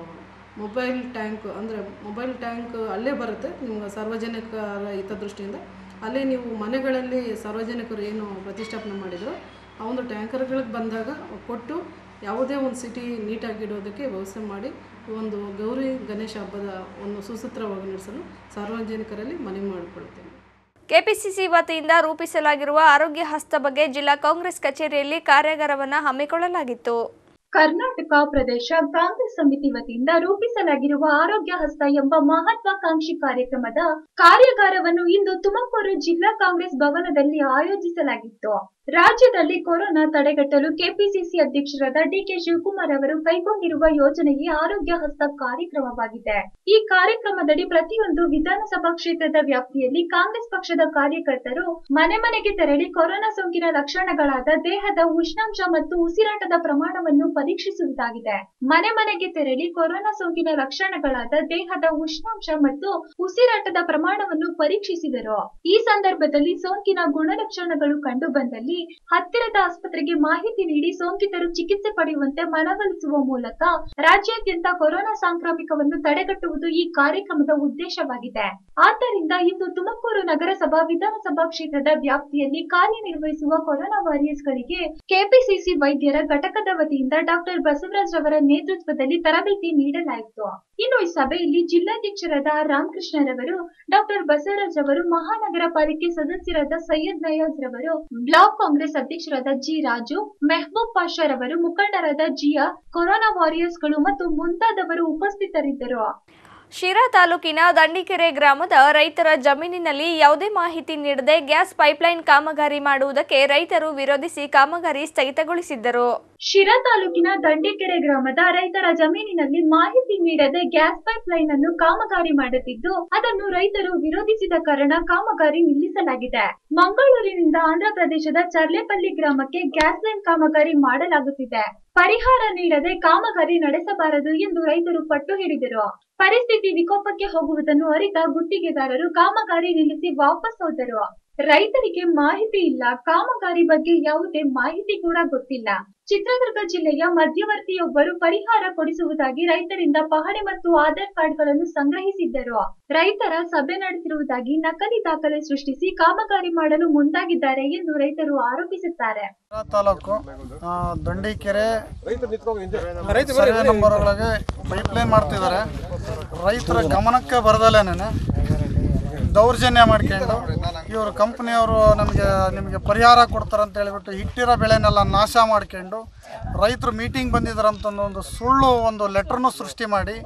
ಮೊಬೈಲ್ ಟ್ಯಾಂಕ್ ಅಂದರೆ ಮೊಬೈಲ್ ಟ್ಯಾಂಕ್ ಅಲ್ಲೇ ಬರುತ್ತೆ ನಿಮ್ಗೆ ಸಾರ್ವಜನಿಕರ ಹಿತದೃಷ್ಟಿಯಿಂದ ಅಲ್ಲಿ ನೀವು ಮನೆಗಳಲ್ಲಿ ಸಾರ್ವಜನಿಕರು ಏನು ಪ್ರತಿಷ್ಠಾಪನೆ ಮಾಡಿದ್ರು ಆ ಒಂದು ಟ್ಯಾಂಕರ್ಗಳಿಗೆ ಬಂದಾಗ ಕೊಟ್ಟು ಯಾವುದೇ ಒಂದು ಸಿಟಿ ನೀಟಾಗಿಡೋದಕ್ಕೆ ವ್ಯವಸ್ಥೆ ಮಾಡಿ ಒಂದು ಗೌರಿ ಗಣೇಶ ಹಬ್ಬದ ಒಂದು ಸುಸೂತ್ರವಾಗಿ ನಡೆಸಲು ಸಾರ್ವಜನಿಕರಲ್ಲಿ ಮನವಿ ಮಾಡಿಕೊಳ್ಳುತ್ತೇನೆ ಕೆಪಿಸಿಸಿ ವತಿಯಿಂದ ರೂಪಿಸಲಾಗಿರುವ ಆರೋಗ್ಯ ಹಸ್ತ ಬಗ್ಗೆ ಜಿಲ್ಲಾ ಕಾಂಗ್ರೆಸ್ ಕಚೇರಿಯಲ್ಲಿ ಕಾರ್ಯಾಗಾರವನ್ನು ಹಮ್ಮಿಕೊಳ್ಳಲಾಗಿತ್ತು ಕರ್ನಾಟಕ ಪ್ರದೇಶ ಕಾಂಗ್ರೆಸ್ ಸಮಿತಿ ವತಿಯಿಂದ ರೂಪಿಸಲಾಗಿರುವ ಆರೋಗ್ಯ ಹಸ್ತ ಎಂಬ ಮಹತ್ವಾಕಾಂಕ್ಷಿ ಕಾರ್ಯಕ್ರಮದ ಕಾರ್ಯಾಗಾರವನ್ನು ಇಂದು ತುಮಕೂರು ಜಿಲ್ಲಾ ಕಾಂಗ್ರೆಸ್ ಭವನದಲ್ಲಿ ಆಯೋಜಿಸಲಾಗಿತ್ತು ರಾಜ್ಯದಲ್ಲಿ ಕೊರೋನಾ ತಡೆಗಟ್ಟಲು ಕೆಪಿಸಿಸಿ ಅಧ್ಯಕ್ಷರಾದ ಡಿಕೆ ಶಿವಕುಮಾರ್ ಅವರು ಕೈಗೊಂಡಿರುವ ಯೋಜನೆಯೇ ಆರೋಗ್ಯ ಹಸ್ತ ಕಾರ್ಯಕ್ರಮವಾಗಿದೆ ಈ ಕಾರ್ಯಕ್ರಮದಡಿ ಪ್ರತಿಯೊಂದು ವಿಧಾನಸಭಾ ಕ್ಷೇತ್ರದ ವ್ಯಾಪ್ತಿಯಲ್ಲಿ ಕಾಂಗ್ರೆಸ್ ಪಕ್ಷದ ಕಾರ್ಯಕರ್ತರು ಮನೆ ಮನೆಗೆ ತೆರಳಿ ಕೊರೋನಾ ಸೋಂಕಿನ ಲಕ್ಷಣಗಳಾದ ದೇಹದ ಉಷ್ಣಾಂಶ ಮತ್ತು ಉಸಿರಾಟದ ಪ್ರಮಾಣವನ್ನು ಪರೀಕ್ಷಿಸುವುದಾಗಿದೆ ಮನೆ ಮನೆಗೆ ತೆರಳಿ ಕೊರೋನಾ ಸೋಂಕಿನ ಲಕ್ಷಣಗಳಾದ ದೇಹದ ಉಷ್ಣಾಂಶ ಮತ್ತು ಉಸಿರಾಟದ ಪ್ರಮಾಣವನ್ನು ಪರೀಕ್ಷಿಸಿದರು ಈ ಸಂದರ್ಭದಲ್ಲಿ ಸೋಂಕಿನ ಗುಣಲಕ್ಷಣಗಳು ಕಂಡು ಬಂದಲ್ಲಿ ಹತ್ತಿರದ ಆಸ್ಪತ್ರೆಗೆ ಮಾಹಿತಿ ನೀಡಿ ಸೋಂಕಿತರು ಚಿಕಿತ್ಸೆ ಪಡೆಯುವಂತೆ ಮನವೊಲಿಸುವ ಮೂಲಕ ರಾಜ್ಯಾದ್ಯಂತ ಕೊರೋನಾ ಸಾಂಕ್ರಾಮಿಕವನ್ನು ತಡೆಗಟ್ಟುವುದು ಈ ಕಾರ್ಯಕ್ರಮದ ಉದ್ದೇಶವಾಗಿದೆ ಆದ್ದರಿಂದ ಇಂದು ತುಮಕೂರು ನಗರಸಭಾ ವಿಧಾನಸಭಾ ಕ್ಷೇತ್ರದ ವ್ಯಾಪ್ತಿಯಲ್ಲಿ ಕಾರ್ಯನಿರ್ವಹಿಸುವ ಕೊರೋನಾ ವಾರಿಯರ್ಸ್ಗಳಿಗೆ ಕೆಪಿಸಿಸಿ ವೈದ್ಯರ ಘಟಕದ ವತಿಯಿಂದ ಡಾಕ್ಟರ್ ಬಸವರಾಜ್ ಅವರ ನೇತೃತ್ವದಲ್ಲಿ ತರಬೇತಿ ನೀಡಲಾಯಿತು ಇನ್ನು ಈ ಸಭೆಯಲ್ಲಿ ಜಿಲ್ಲಾಧ್ಯಕ್ಷರಾದ ಆರ್ ರಾಮಕೃಷ್ಣರವರು ಡಾಕ್ಟರ್ ಬಸವರಾಜ್ ಅವರು ಮಹಾನಗರ ಪಾಲಿಕೆ ಸದಸ್ಯರಾದ ಸೈಯದ್ ನಯಾಜ್ ರವರು ಬ್ಲಾಕ್ ಕಾಂಗ್ರೆಸ್ ಅಧ್ಯಕ್ಷರಾದ ಜಿ ರಾಜು ಮೆಹಬೂಬ್ ಪಾಷಾ ರವರು ಮುಖಂಡರಾದ ಜಿಯಾ ಕೊರೋನಾ ವಾರಿಯರ್ಸ್ಗಳು ಮತ್ತು ಮುಂತಾದವರು ಉಪಸ್ಥಿತರಿದ್ದರು ಶಿರಾ ತಾಲೂಕಿನ ದಂಡಿಕೆರೆ ಗ್ರಾಮದ ರೈತರ ಜಮೀನಿನಲ್ಲಿ ಯಾವುದೇ ಮಾಹಿತಿ ನೀಡದೆ ಗ್ಯಾಸ್ ಪೈಪ್ಲೈನ್ ಕಾಮಗಾರಿ ಮಾಡುವುದಕ್ಕೆ ರೈತರು ವಿರೋಧಿಸಿ ಕಾಮಗಾರಿ ಸ್ಥಗಿತಗೊಳಿಸಿದ್ದರು ಶಿರಾ ತಾಲೂಕಿನ ದಂಡಿಕೆರೆ ಗ್ರಾಮದ ರೈತರ ಜಮೀನಿನಲ್ಲಿ ಮಾಹಿತಿ ನೀಡದೆ ಗ್ಯಾಸ್ ಪೈಪ್ ಲೈನ್ ಅನ್ನು ಕಾಮಗಾರಿ ಮಾಡುತ್ತಿದ್ದು ಅದನ್ನು ರೈತರು ವಿರೋಧಿಸಿದ ಕಾರಣ ಕಾಮಗಾರಿ ನಿಲ್ಲಿಸಲಾಗಿದೆ ಮಂಗಳೂರಿನಿಂದ ಆಂಧ್ರ ಪ್ರದೇಶದ ಚರ್ಲೆಪಲ್ಲಿ ಗ್ರಾಮಕ್ಕೆ ಗ್ಯಾಸ್ ಲೈನ್ ಕಾಮಗಾರಿ ಮಾಡಲಾಗುತ್ತಿದೆ ಪರಿಹಾರ ನೀಡದೆ ಕಾಮಗಾರಿ ನಡೆಸಬಾರದು ಎಂದು ರೈತರು ಪಟ್ಟು ಹಿಡಿದರು ಪರಿಸ್ಥಿತಿ ವಿಕೋಪಕ್ಕೆ ಹೋಗುವುದನ್ನು ಅರಿತ ಗುತ್ತಿಗೆದಾರರು ಕಾಮಗಾರಿ ನಿಲ್ಲಿಸಿ ವಾಪಸ್ ಹೋದರು ರೈತರಿಗೆ ಮಾಹಿತಿ ಇಲ್ಲ ಕಾಮಗಾರಿ ಬಗ್ಗೆ ಯಾವುದೇ ಮಾಹಿತಿ ಕೂಡ ಗೊತ್ತಿಲ್ಲ ಚಿತ್ರದುರ್ಗ ಜಿಲ್ಲೆಯ ಮಧ್ಯವರ್ತಿಯೊಬ್ಬರು ಪರಿಹಾರ ಕೊಡಿಸುವುದಾಗಿ ರೈತರಿಂದ ಪಹಣಿ ಮತ್ತು ಆಧಾರ್ ಕಾರ್ಡ್ಗಳನ್ನು ಸಂಗ್ರಹಿಸಿದ್ದರು ರೈತರ ಸಭೆ ನಡೆಸಿರುವುದಾಗಿ ನಕಲಿ ದಾಖಲೆ ಸೃಷ್ಟಿಸಿ ಕಾಮಗಾರಿ ಮಾಡಲು ಮುಂದಾಗಿದ್ದಾರೆ ಎಂದು ರೈತರು ಆರೋಪಿಸುತ್ತಾರೆ ಶಿರಾ ತಾಲೂಕು ಆ, ದಂಡಿಕೆರೆ ಸರ್ವೆ ನಂಬರ್ಗಳಿಗೆ ಪೈಪ್ಲೈನ್ ಮಾಡ್ತಿದ್ದಾರೆ ರೈತರ ಗಮನಕ್ಕೆ ಬರದಲ್ಲೇನೆ ದೌರ್ಜನ್ಯ ಮಾಡ್ಕೊಂಡು ಇವರು ಕಂಪ್ನಿಯವರು ನಮಗೆ ನಿಮಗೆ ಪರಿಹಾರ ಕೊಡ್ತಾರೆ ಅಂತ ಹೇಳಿಬಿಟ್ಟು ಇಟ್ಟಿರೋ ಬೆಳೆನೆಲ್ಲ ನಾಶ ಮಾಡ್ಕೊಂಡು ರೈತರು ಮೀಟಿಂಗ್ ಬಂದಿದ್ದಾರೆ ಅಂತ ಒಂದು ಸುಳ್ಳು ಒಂದು ಲೆಟ್ರನ್ನು ಸೃಷ್ಟಿ ಮಾಡಿ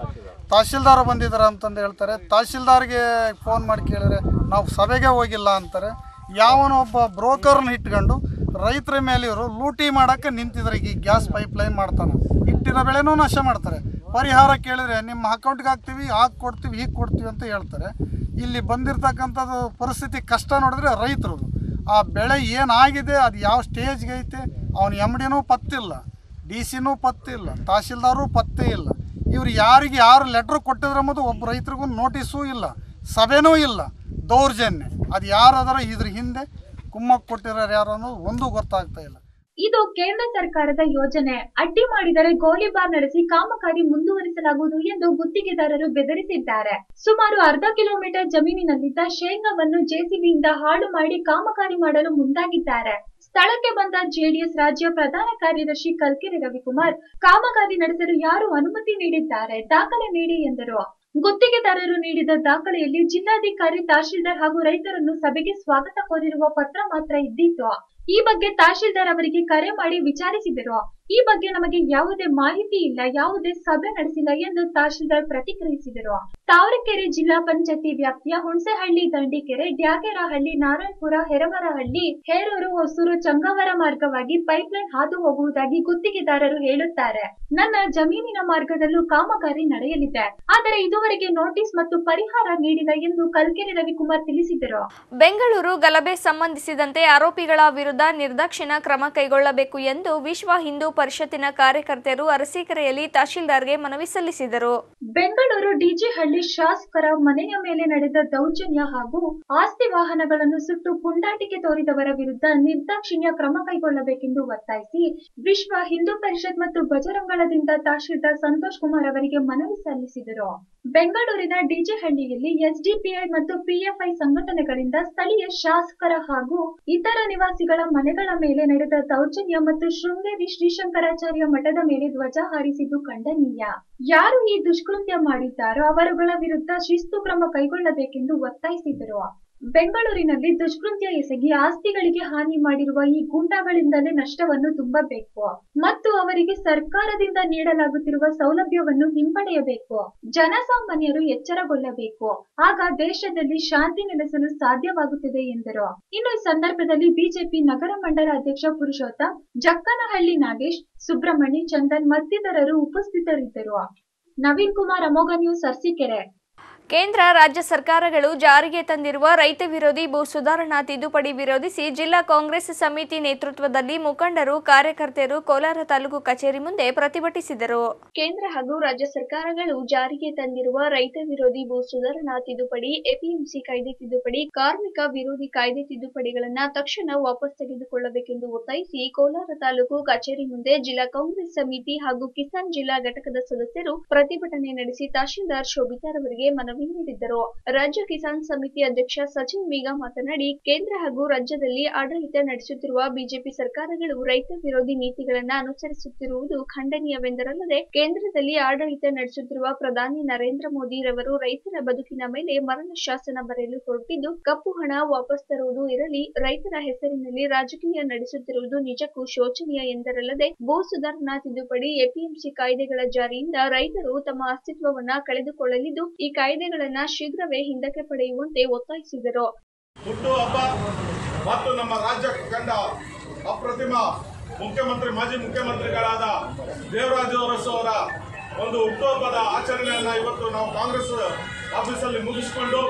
ತಹಶೀಲ್ದಾರ್ ಬಂದಿದ್ದಾರೆ ಅಂತಂದು ಹೇಳ್ತಾರೆ ತಹಶೀಲ್ದಾರ್ಗೆ ಫೋನ್ ಮಾಡಿ ಕೇಳಿದ್ರೆ ನಾವು ಸಭೆಗೆ ಹೋಗಿಲ್ಲ ಅಂತಾರೆ ಯಾವನೋ ಒಬ್ಬ ಬ್ರೋಕರ್ನ ಇಟ್ಕೊಂಡು ರೈತರ ಮೇಲೆ ಇವರು ಲೂಟಿ ಮಾಡೋಕ್ಕೆ ನಿಂತಿದ್ದಾರೆ ಈಗ ಗ್ಯಾಸ್ ಪೈಪ್ ಲೈನ್ ಮಾಡ್ತಾನೆ ಇಟ್ಟಿರೋ ಬೆಳೆನೂ ನಾಶ ಮಾಡ್ತಾರೆ ಪರಿಹಾರ ಕೇಳಿದ್ರೆ ನಿಮ್ಮ ಅಕೌಂಟ್ಗೆ ಹಾಕ್ತೀವಿ ಹಾಕಿ ಕೊಡ್ತೀವಿ ಹೀಗೆ ಕೊಡ್ತೀವಿ ಅಂತ ಹೇಳ್ತಾರೆ ಇಲ್ಲಿ ಬಂದಿರತಕ್ಕಂಥದ್ದು ಪರಿಸ್ಥಿತಿ ಕಷ್ಟ ನೋಡಿದ್ರೆ ರೈತರದು ಆ ಬೆಳೆ ಏನಾಗಿದೆ ಅದು ಯಾವ ಸ್ಟೇಜ್ಗೆ ಐತೆ ಅವನ ಎಮ್ ಡಿನೂ ಪತ್ತಿಲ್ಲ ಡಿ ಸಿನೂ ಪತ್ತಿಲ್ಲ ತಹಶೀಲ್ದಾರು ಪತ್ತೆ ಇಲ್ಲ ಇವ್ರು ಯಾರಿಗೆ ಯಾರು ಲೆಟ್ರ್ ಕೊಟ್ಟಿದ್ರೆ ಮತ್ತು ಒಬ್ಬ ರೈತರಿಗೂ ನೋಟಿಸೂ ಇಲ್ಲ ಸಭೆನೂ ಇಲ್ಲ ದೌರ್ಜನ್ಯ ಅದು ಯಾರಾದರೂ ಇದ್ರ ಹಿಂದೆ ಕುಮ್ಮಕ್ಕೆ ಕೊಟ್ಟಿರೋರು ಯಾರು ಅನ್ನೋದು ಒಂದೂ ಗೊತ್ತಾಗ್ತಾ ಇಲ್ಲ ಇದು ಕೇಂದ್ರ ಸರ್ಕಾರದ ಯೋಜನೆ ಅಡ್ಡಿ ಮಾಡಿದರೆ ಗೋಲಿಬಾರ್ ನಡೆಸಿ ಕಾಮಗಾರಿ ಮುಂದುವರಿಸಲಾಗುವುದು ಎಂದು ಗುತ್ತಿಗೆದಾರರು ಬೆದರಿಸಿದ್ದಾರೆ ಸುಮಾರು ಅರ್ಧ ಕಿಲೋಮೀಟರ್ ಜಮೀನಿನಲ್ಲಿದ್ದ ಶೇಂಗಾವನ್ನು ಜೆಸಿಬಿಯಿಂದ ಹಾಳು ಮಾಡಿ ಕಾಮಗಾರಿ ಮಾಡಲು ಮುಂದಾಗಿದ್ದಾರೆ ಸ್ಥಳಕ್ಕೆ ಬಂದ ಜೆಡಿಎಸ್ ರಾಜ್ಯ ಪ್ರಧಾನ ಕಾರ್ಯದರ್ಶಿ ಕಲ್ಕೆರೆ ರವಿಕುಮಾರ್ ಕಾಮಗಾರಿ ನಡೆಸಲು ಯಾರು ಅನುಮತಿ ನೀಡಿದ್ದಾರೆ ದಾಖಲೆ ನೀಡಿ ಎಂದರು ಗುತ್ತಿಗೆದಾರರು ನೀಡಿದ ದಾಖಲೆಯಲ್ಲಿ ಜಿಲ್ಲಾಧಿಕಾರಿ ತಹಶೀಲ್ದಾರ್ ಹಾಗೂ ರೈತರನ್ನು ಸಭೆಗೆ ಸ್ವಾಗತ ಕೋರಿರುವ ಪತ್ರ ಮಾತ್ರ ಇದ್ದಿತ್ತು ಈ ಬಗ್ಗೆ ತಹಶೀಲ್ದಾರ್ ಅವರಿಗೆ ಕರೆ ಮಾಡಿ ವಿಚಾರಿಸಿದರು ಈ ಬಗ್ಗೆ ನಮಗೆ ಯಾವುದೇ ಮಾಹಿತಿ ಇಲ್ಲ ಯಾವುದೇ ಸಭೆ ನಡೆಸಿಲ್ಲ ಎಂದು ತಹಶೀಲ್ದಾರ್ ಪ್ರತಿಕ್ರಿಯಿಸಿದರು ತಾವರೆಕೆರೆ ಜಿಲ್ಲಾ ಪಂಚಾಯತಿ ವ್ಯಾಪ್ತಿಯ ಹುಣಸೆಹಳ್ಳಿ ದಂಡಿಕೆರೆ ಡ್ಯಾಗೆರಹಳ್ಳಿ ನಾರಾಯಣಪುರ ಹೆರಮರಹಳ್ಳಿ ಹೇರೂರು ಹೊಸೂರು ಚಂಗವರ ಮಾರ್ಗವಾಗಿ ಪೈಪ್ಲೈನ್ ಹಾದು ಹೋಗುವುದಾಗಿ ಗುತ್ತಿಗೆದಾರರು ಹೇಳುತ್ತಾರೆ ನನ್ನ ಜಮೀನಿನ ಮಾರ್ಗದಲ್ಲೂ ಕಾಮಗಾರಿ ನಡೆಯಲಿದೆ ಆದರೆ ಇದುವರೆಗೆ ನೋಟಿಸ್ ಮತ್ತು ಪರಿಹಾರ ನೀಡಿಲ್ಲ ಎಂದು ಕಲ್ಕೆರೆ ರವಿಕುಮಾರ್ ತಿಳಿಸಿದರು ಬೆಂಗಳೂರು ಗಲಭೆ ಸಂಬಂಧಿಸಿದಂತೆ ಆರೋಪಿಗಳ ವಿರುದ್ಧ ನಿರ್ದಾಕ್ಷಿಣ್ಯ ಕ್ರಮ ಕೈಗೊಳ್ಳಬೇಕು ಎಂದು ವಿಶ್ವ ಹಿಂದೂ ಪರಿಷತ್ತಿನ ಕಾರ್ಯಕರ್ತರು ಅರಸೀಕೆರೆಯಲ್ಲಿ ತಹಶೀಲ್ದಾರ್ಗೆ ಮನವಿ ಸಲ್ಲಿಸಿದರು ಬೆಂಗಳೂರು ಡಿಜಿಹಳ್ಳಿ ಶಾಸಕರ ಮನೆಯ ಮೇಲೆ ನಡೆದ ದೌರ್ಜನ್ಯ ಹಾಗೂ ಆಸ್ತಿ ವಾಹನಗಳನ್ನು ಸುಟ್ಟು ಪುಂಡಾಟಿಕೆ ತೋರಿದವರ ವಿರುದ್ಧ ನಿರ್ದಾಕ್ಷಿಣ್ಯ ಕ್ರಮ ಕೈಗೊಳ್ಳಬೇಕೆಂದು ಒತ್ತಾಯಿಸಿ ವಿಶ್ವ ಹಿಂದೂ ಪರಿಷತ್ ಮತ್ತು ಬಜರಂಗಳದಿಂದ ತಹಶೀಲ್ದಾರ್ ಸಂತೋಷ್ ಕುಮಾರ್ ಅವರಿಗೆ ಮನವಿ ಸಲ್ಲಿಸಿದರು ಬೆಂಗಳೂರಿನ ಡಿಜಿಹಳ್ಳಿಯಲ್ಲಿ ಎಸ್ಡಿಪಿಐ ಮತ್ತು ಪಿಎಫ್ಐ ಸಂಘಟನೆಗಳಿಂದ ಸ್ಥಳೀಯ ಶಾಸಕರ ಹಾಗೂ ಇತರ ನಿವಾಸಿಗಳ ಮನೆಗಳ ಮೇಲೆ ನಡೆದ ದೌರ್ಜನ್ಯ ಮತ್ತು ಶೃಂಗೇರಿ ಶ್ರೀಶಂಕರಾಚಾರ್ಯ ಮಠದ ಮೇಲೆ ಧ್ವಜ ಹಾರಿಸಿದ್ದು ಖಂಡನೀಯ ಯಾರು ಈ ದುಷ್ಕೃತ್ಯ ಮಾಡಿದ್ದಾರೋ ಅವರುಗಳ ವಿರುದ್ಧ ಶಿಸ್ತು ಕ್ರಮ ಕೈಗೊಳ್ಳಬೇಕೆಂದು ಒತ್ತಾಯಿಸಿದರು ಬೆಂಗಳೂರಿನಲ್ಲಿ ದುಷ್ಕೃತ್ಯ ಎಸಗಿ ಆಸ್ತಿಗಳಿಗೆ ಹಾನಿ ಮಾಡಿರುವ ಈ ಗೂಂಡಾಗಳಿಂದಲೇ ನಷ್ಟವನ್ನು ತುಂಬಬೇಕು ಮತ್ತು ಅವರಿಗೆ ಸರ್ಕಾರದಿಂದ ನೀಡಲಾಗುತ್ತಿರುವ ಸೌಲಭ್ಯವನ್ನು ಹಿಂಪಡೆಯಬೇಕು ಜನಸಾಮಾನ್ಯರು ಎಚ್ಚರಗೊಳ್ಳಬೇಕು ಆಗ ದೇಶದಲ್ಲಿ ಶಾಂತಿ ನೆಲೆಸಲು ಸಾಧ್ಯವಾಗುತ್ತದೆ ಎಂದರು ಇನ್ನು ಈ ಸಂದರ್ಭದಲ್ಲಿ ಬಿಜೆಪಿ ನಗರ ಮಂಡಲ ಅಧ್ಯಕ್ಷ ಪುರುಷೋತ್ತಮ್ ಜಕ್ಕನಹಳ್ಳಿ ನಾಗೇಶ್ ಸುಬ್ರಹ್ಮಣಿ ಚಂದನ್ ಮತ್ತಿತರರು ಉಪಸ್ಥಿತರಿದ್ದರು ನವೀನ್ ಕುಮಾರ್ ಅಮೋಘ ನ್ಯೂಸ್ ಅರಸೀಕೆರೆ ಕೇಂದ್ರ ರಾಜ್ಯ ಸರ್ಕಾರಗಳು ಜಾರಿಗೆ ತಂದಿರುವ ರೈತ ವಿರೋಧಿ ಭೂ ಸುಧಾರಣಾ ತಿದ್ದುಪಡಿ ವಿರೋಧಿಸಿ ಜಿಲ್ಲಾ ಕಾಂಗ್ರೆಸ್ ಸಮಿತಿ ನೇತೃತ್ವದಲ್ಲಿ ಮುಖಂಡರು ಕಾರ್ಯಕರ್ತರು ಕೋಲಾರ ತಾಲೂಕು ಕಚೇರಿ ಮುಂದೆ ಪ್ರತಿಭಟಿಸಿದರು ಕೇಂದ್ರ ಹಾಗೂ ರಾಜ್ಯ ಸರ್ಕಾರಗಳು ಜಾರಿಗೆ ತಂದಿರುವ ರೈತ ವಿರೋಧಿ ಭೂ ಸುಧಾರಣಾ ತಿದ್ದುಪಡಿ ಎಪಿಎಂಸಿ ಕಾಯ್ದೆ ತಿದ್ದುಪಡಿ ಕಾರ್ಮಿಕ ವಿರೋಧಿ ಕಾಯ್ದೆ ತಿದ್ದುಪಡಿಗಳನ್ನ ತಕ್ಷಣ ವಾಪಸ್ ತೆಗೆದುಕೊಳ್ಳಬೇಕೆಂದು ಒತ್ತಾಯಿಸಿ ಕೋಲಾರ ತಾಲೂಕು ಕಚೇರಿ ಮುಂದೆ ಜಿಲ್ಲಾ ಕಾಂಗ್ರೆಸ್ ಸಮಿತಿ ಹಾಗೂ ಕಿಸಾನ್ ಜಿಲ್ಲಾ ಘಟಕದ ಸದಸ್ಯರು ಪ್ರತಿಭಟನೆ ನಡೆಸಿ ತಹಶೀಲ್ದಾರ್ ಶೋಭಿತಾರವರಿಗೆ ಮನವಿ ನೀಡಿದ್ದರು ರಾಜ್ಯ ಕಿಸಾನ್ ಸಮಿತಿ ಅಧ್ಯಕ್ಷ ಸಚಿನ್ ಮೀಗ ಮಾತನಾಡಿ ಕೇಂದ್ರ ಹಾಗೂ ರಾಜ್ಯದಲ್ಲಿ ಆಡಳಿತ ನಡೆಸುತ್ತಿರುವ ಬಿಜೆಪಿ ಸರ್ಕಾರಗಳು ರೈತ ವಿರೋಧಿ ನೀತಿಗಳನ್ನ ಅನುಸರಿಸುತ್ತಿರುವುದು ಖಂಡನೀಯವೆಂದರಲ್ಲದೆ ಕೇಂದ್ರದಲ್ಲಿ ಆಡಳಿತ ನಡೆಸುತ್ತಿರುವ ಪ್ರಧಾನಿ ನರೇಂದ್ರ ಮೋದಿ ರವರು ರೈತರ ಬದುಕಿನ ಮೇಲೆ ಮರಣ ಶಾಸನ ಬರೆಯಲು ಹೊರಟಿದ್ದು ಕಪ್ಪು ಹಣ ವಾಪಸ್ ತರುವುದು ಇರಲಿ ರೈತರ ಹೆಸರಿನಲ್ಲಿ ರಾಜಕೀಯ ನಡೆಸುತ್ತಿರುವುದು ನಿಜಕ್ಕೂ ಶೋಚನೀಯ ಎಂದರಲ್ಲದೆ ಭೂ ಸುಧಾರಣಾ ತಿದ್ದುಪಡಿ ಎಪಿಎಂಸಿ ಕಾಯ್ದೆಗಳ ಜಾರಿಯಿಂದ ರೈತರು ತಮ್ಮ ಅಸ್ತಿತ್ವವನ್ನ ಕಳೆದುಕೊಳ್ಳಲಿದ್ದು ಈ ಕಾಯ್ದೆಗಳನ್ನ ಶೀಘ್ರವೇ ಹಿಂದಕ್ಕೆ ಪಡೆಯುವಂತೆ ಒತ್ತಾಯಿಸಿದರು ಹುಟ್ಟುಹಬ್ಬ ಮತ್ತು ನಮ್ಮ ರಾಜ್ಯ ಕಂಡ ಅಪ್ರತಿಮ ಮುಖ್ಯಮಂತ್ರಿ ಮಾಜಿ ಮುಖ್ಯಮಂತ್ರಿಗಳಾದ ದೇವರಾಜ ಅರಸು ಅವರ ಒಂದು ಹುಟ್ಟುಹಬ್ಬದ ಆಚರಣೆಯನ್ನ ಇವತ್ತು ನಾವು ಕಾಂಗ್ರೆಸ್ ಆಫೀಸಲ್ಲಿ ಮುಗಿಸಿಕೊಂಡು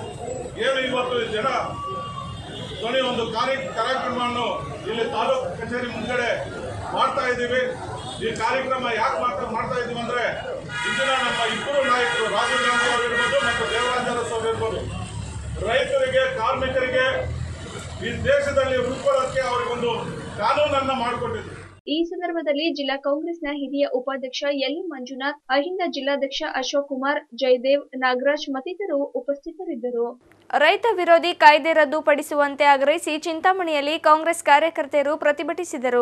ಏನು ಇವತ್ತು ಜನ ಧ್ವನಿ ಒಂದು ಕಾರ್ಯ ಕಾರ್ಯಕ್ರಮವನ್ನು ಇಲ್ಲಿ ತಾಲೂಕು ಕಚೇರಿ ಮುಂದ್ಗಡೆ ಮಾಡ್ತಾ ಇದ್ದೀವಿ ಈ ಕಾರ್ಯಕ್ರಮ ಯಾಕೆ ಮಾಡ್ತಾ ಮಾಡ್ತಾ ಇದ್ದೀವಿ ಅಂದ್ರೆ ಇಂದಿನ ನಮ್ಮ ಇಬ್ಬರು ನಾಯಕರು ರಾಜೀವ್ ಗಾಂಧಿ ಅವರು ಇರ್ಬೋದು ಮತ್ತು ದೇವರಾಜ ಅರಸು ಅವರು ಇರ್ಬೋದು ರೈತರಿಗೆ ಕಾರ್ಮಿಕರಿಗೆ ಈ ದೇಶದಲ್ಲಿ ಉಳ್ಕೊಳ್ಳೋಕ್ಕೆ ಅವರಿಗೊಂದು ಕಾನೂನನ್ನ ಮಾಡಿಕೊಟ್ಟಿದ್ರು ಈ ಸಂದರ್ಭದಲ್ಲಿ ಜಿಲ್ಲಾ ಕಾಂಗ್ರೆಸ್ನ ಹಿರಿಯ ಉಪಾಧ್ಯಕ್ಷ ಎಲ್ ಮಂಜುನಾಥ್ ಅಹಿಂದ ಜಿಲ್ಲಾಧ್ಯಕ್ಷ ಅಶೋಕ್ ಕುಮಾರ್ ಜಯದೇವ್ ನಾಗರಾಜ್ ಮತ್ತಿತರರು ಉಪಸ್ಥಿತರಿದ್ದರು ರೈತ ವಿರೋಧಿ ಕಾಯ್ದೆ ರದ್ದುಪಡಿಸುವಂತೆ ಆಗ್ರಹಿಸಿ ಚಿಂತಾಮಣಿಯಲ್ಲಿ ಕಾಂಗ್ರೆಸ್ ಕಾರ್ಯಕರ್ತರು ಪ್ರತಿಭಟಿಸಿದರು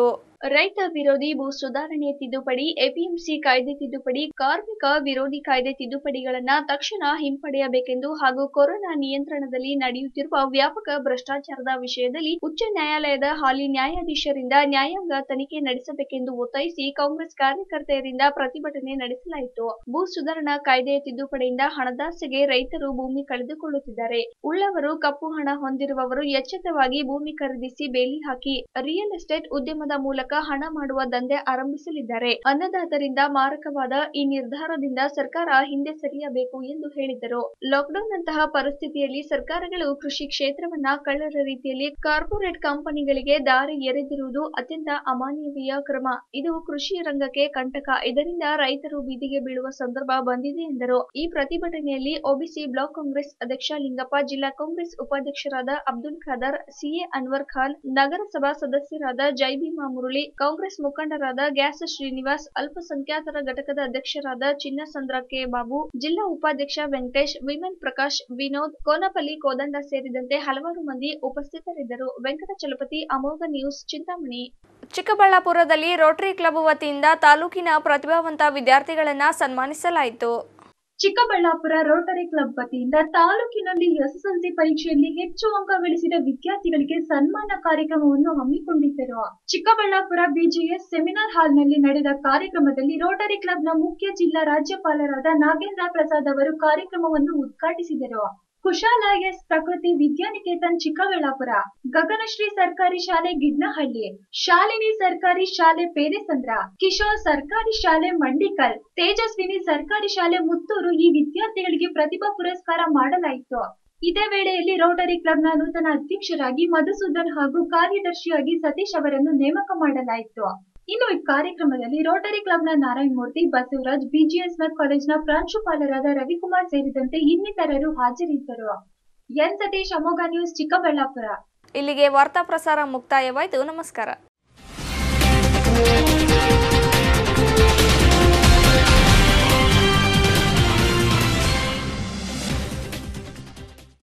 ರೈತ ವಿರೋಧಿ ಭೂ ಸುಧಾರಣೆ ತಿದ್ದುಪಡಿ ಎಪಿಎಂಸಿ ಕಾಯ್ದೆ ತಿದ್ದುಪಡಿ ಕಾರ್ಮಿಕ ವಿರೋಧಿ ಕಾಯ್ದೆ ತಿದ್ದುಪಡಿಗಳನ್ನ ತಕ್ಷಣ ಹಿಂಪಡೆಯಬೇಕೆಂದು ಹಾಗೂ ಕೊರೋನಾ ನಿಯಂತ್ರಣದಲ್ಲಿ ನಡೆಯುತ್ತಿರುವ ವ್ಯಾಪಕ ಭ್ರಷ್ಟಾಚಾರದ ವಿಷಯದಲ್ಲಿ ಉಚ್ಚ ನ್ಯಾಯಾಲಯದ ಹಾಲಿ ನ್ಯಾಯಾಧೀಶರಿಂದ ನ್ಯಾಯಾಂಗ ತನಿಖೆ ನಡೆಸಬೇಕೆಂದು ಒತ್ತಾಯಿಸಿ ಕಾಂಗ್ರೆಸ್ ಕಾರ್ಯಕರ್ತೆಯರಿಂದ ಪ್ರತಿಭಟನೆ ನಡೆಸಲಾಯಿತು ಭೂ ಸುಧಾರಣಾ ಕಾಯ್ದೆಯ ತಿದ್ದುಪಡಿಯಿಂದ ಹಣದಾಸೆಗೆ ರೈತರು ಭೂಮಿ ಕಳೆದುಕೊಳ್ಳುತ್ತಿದ್ದಾರೆ ಉಳ್ಳವರು ಕಪ್ಪು ಹಣ ಹೊಂದಿರುವವರು ಎಚ್ಚೆತ್ತವಾಗಿ ಭೂಮಿ ಖರೀದಿಸಿ ಬೇಲಿ ಹಾಕಿ ರಿಯಲ್ ಎಸ್ಟೇಟ್ ಉದ್ಯಮದ ಮೂಲಕ ಹಣ ಮಾಡುವ ದಂಧೆ ಆರಂಭಿಸಲಿದ್ದಾರೆ ಅನ್ನದಾತರಿಂದ ಮಾರಕವಾದ ಈ ನಿರ್ಧಾರದಿಂದ ಸರ್ಕಾರ ಹಿಂದೆ ಸರಿಯಬೇಕು ಎಂದು ಹೇಳಿದರು ಲಾಕ್ಡೌನ್ ನಂತಹ ಪರಿಸ್ಥಿತಿಯಲ್ಲಿ ಸರ್ಕಾರಗಳು ಕೃಷಿ ಕ್ಷೇತ್ರವನ್ನ ಕಳ್ಳರ ರೀತಿಯಲ್ಲಿ ಕಾರ್ಪೊರೇಟ್ ಕಂಪನಿಗಳಿಗೆ ದಾರಿ ಎರೆದಿರುವುದು ಅತ್ಯಂತ ಅಮಾನವೀಯ ಕ್ರಮ ಇದು ಕೃಷಿ ರಂಗಕ್ಕೆ ಕಂಟಕ ಇದರಿಂದ ರೈತರು ಬೀದಿಗೆ ಬೀಳುವ ಸಂದರ್ಭ ಬಂದಿದೆ ಎಂದರು ಈ ಪ್ರತಿಭಟನೆಯಲ್ಲಿ ಒಬಿಸಿ ಬ್ಲಾಕ್ ಕಾಂಗ್ರೆಸ್ ಅಧ್ಯಕ್ಷ ಲಿಂಗಪ್ಪ ಜಿಲ್ಲಾ ಕಾಂಗ್ರೆಸ್ ಉಪಾಧ್ಯಕ್ಷರಾದ ಅಬ್ದುಲ್ ಖಾದರ್ ಸಿಎ ಅನ್ವರ್ ಖಾನ್ ನಗರಸಭಾ ಸದಸ್ಯರಾದ ಜೈಭೀಮಾ ಮುರಳಿ ಕಾಂಗ್ರೆಸ್ ಮುಖಂಡರಾದ ಗ್ಯಾಸ್ ಶ್ರೀನಿವಾಸ್ ಅಲ್ಪಸಂಖ್ಯಾತರ ಘಟಕದ ಅಧ್ಯಕ್ಷರಾದ ಚಿನ್ನಸಂದ್ರ ಕೆ ಬಾಬು ಜಿಲ್ಲಾ ಉಪಾಧ್ಯಕ್ಷ ವೆಂಕಟೇಶ್ ವಿಮನ್ ಪ್ರಕಾಶ್ ವಿನೋದ್ ಕೋನಪಲ್ಲಿ ಕೋದಂಡ ಸೇರಿದಂತೆ ಹಲವಾರು ಮಂದಿ ಉಪಸ್ಥಿತರಿದ್ದರು ವೆಂಕಟಚಲಪತಿ ಅಮೋಘ ನ್ಯೂಸ್ ಚಿಂತಾಮಣಿ ಚಿಕ್ಕಬಳ್ಳಾಪುರದಲ್ಲಿ ರೋಟರಿ ಕ್ಲಬ್ ವತಿಯಿಂದ ತಾಲೂಕಿನ ಪ್ರತಿಭಾವಂತ ವಿದ್ಯಾರ್ಥಿಗಳನ್ನ ಸನ್ಮಾನಿಸಲಾಯಿತು ಚಿಕ್ಕಬಳ್ಳಾಪುರ ರೋಟರಿ ಕ್ಲಬ್ ವತಿಯಿಂದ ತಾಲೂಕಿನಲ್ಲಿ ಎಸ್ಎಸ್ಎಲ್ಸಿ ಪರೀಕ್ಷೆಯಲ್ಲಿ ಹೆಚ್ಚು ಅಂಕ ಗಳಿಸಿದ ವಿದ್ಯಾರ್ಥಿಗಳಿಗೆ ಸನ್ಮಾನ ಕಾರ್ಯಕ್ರಮವನ್ನು ಹಮ್ಮಿಕೊಂಡಿದ್ದರು ಚಿಕ್ಕಬಳ್ಳಾಪುರ ಬಿಜಿಎಸ್ ಸೆಮಿನಾರ್ ಹಾಲ್ನಲ್ಲಿ ನಡೆದ ಕಾರ್ಯಕ್ರಮದಲ್ಲಿ ರೋಟರಿ ಕ್ಲಬ್ನ ಮುಖ್ಯ ಜಿಲ್ಲಾ ರಾಜ್ಯಪಾಲರಾದ ನಾಗೇಂದ್ರ ಪ್ರಸಾದ್ ಅವರು ಕಾರ್ಯಕ್ರಮವನ್ನು ಉದ್ಘಾಟಿಸಿದರು ಕುಶಾಲ ಎಸ್ ಪ್ರಕೃತಿ ವಿದ್ಯಾನಿಕೇತನ್ ಚಿಕ್ಕಬಳ್ಳಾಪುರ ಗಗನಶ್ರೀ ಸರ್ಕಾರಿ ಶಾಲೆ ಗಿಡ್ನಹಳ್ಳಿ ಶಾಲಿನಿ ಸರ್ಕಾರಿ ಶಾಲೆ ಪೇರೆಸಂದ್ರ ಕಿಶೋರ್ ಸರ್ಕಾರಿ ಶಾಲೆ ಮಂಡಿಕಲ್ ತೇಜಸ್ವಿನಿ ಸರ್ಕಾರಿ ಶಾಲೆ ಮುತ್ತೂರು ಈ ವಿದ್ಯಾರ್ಥಿಗಳಿಗೆ ಪ್ರತಿಭಾ ಪುರಸ್ಕಾರ ಮಾಡಲಾಯಿತು ಇದೇ ವೇಳೆಯಲ್ಲಿ ರೋಟರಿ ಕ್ಲಬ್ನ ನೂತನ ಅಧ್ಯಕ್ಷರಾಗಿ ಮಧುಸೂದನ್ ಹಾಗೂ ಕಾರ್ಯದರ್ಶಿಯಾಗಿ ಸತೀಶ್ ಅವರನ್ನು ನೇಮಕ ಮಾಡಲಾಯಿತು ಇನ್ನು ಈ ಕಾರ್ಯಕ್ರಮದಲ್ಲಿ ರೋಟರಿ ಕ್ಲಬ್ನ ನಾರಾಯಣಮೂರ್ತಿ ಬಸವರಾಜ್ ಬಿಜಿಎಸ್ನ ಕಾಲೇಜ್ನ ಪ್ರಾಂಶುಪಾಲರಾದ ರವಿಕುಮಾರ್ ಸೇರಿದಂತೆ ಇನ್ನಿತರರು ಹಾಜರಿದ್ದರು ಎನ್ ಸತೀಶ್ ಅಮೋಘ ನ್ಯೂಸ್ ಚಿಕ್ಕಬಳ್ಳಾಪುರ ಇಲ್ಲಿಗೆ ವಾರ್ತಾ ಪ್ರಸಾರ ಮುಕ್ತಾಯವಾಯಿತು ನಮಸ್ಕಾರ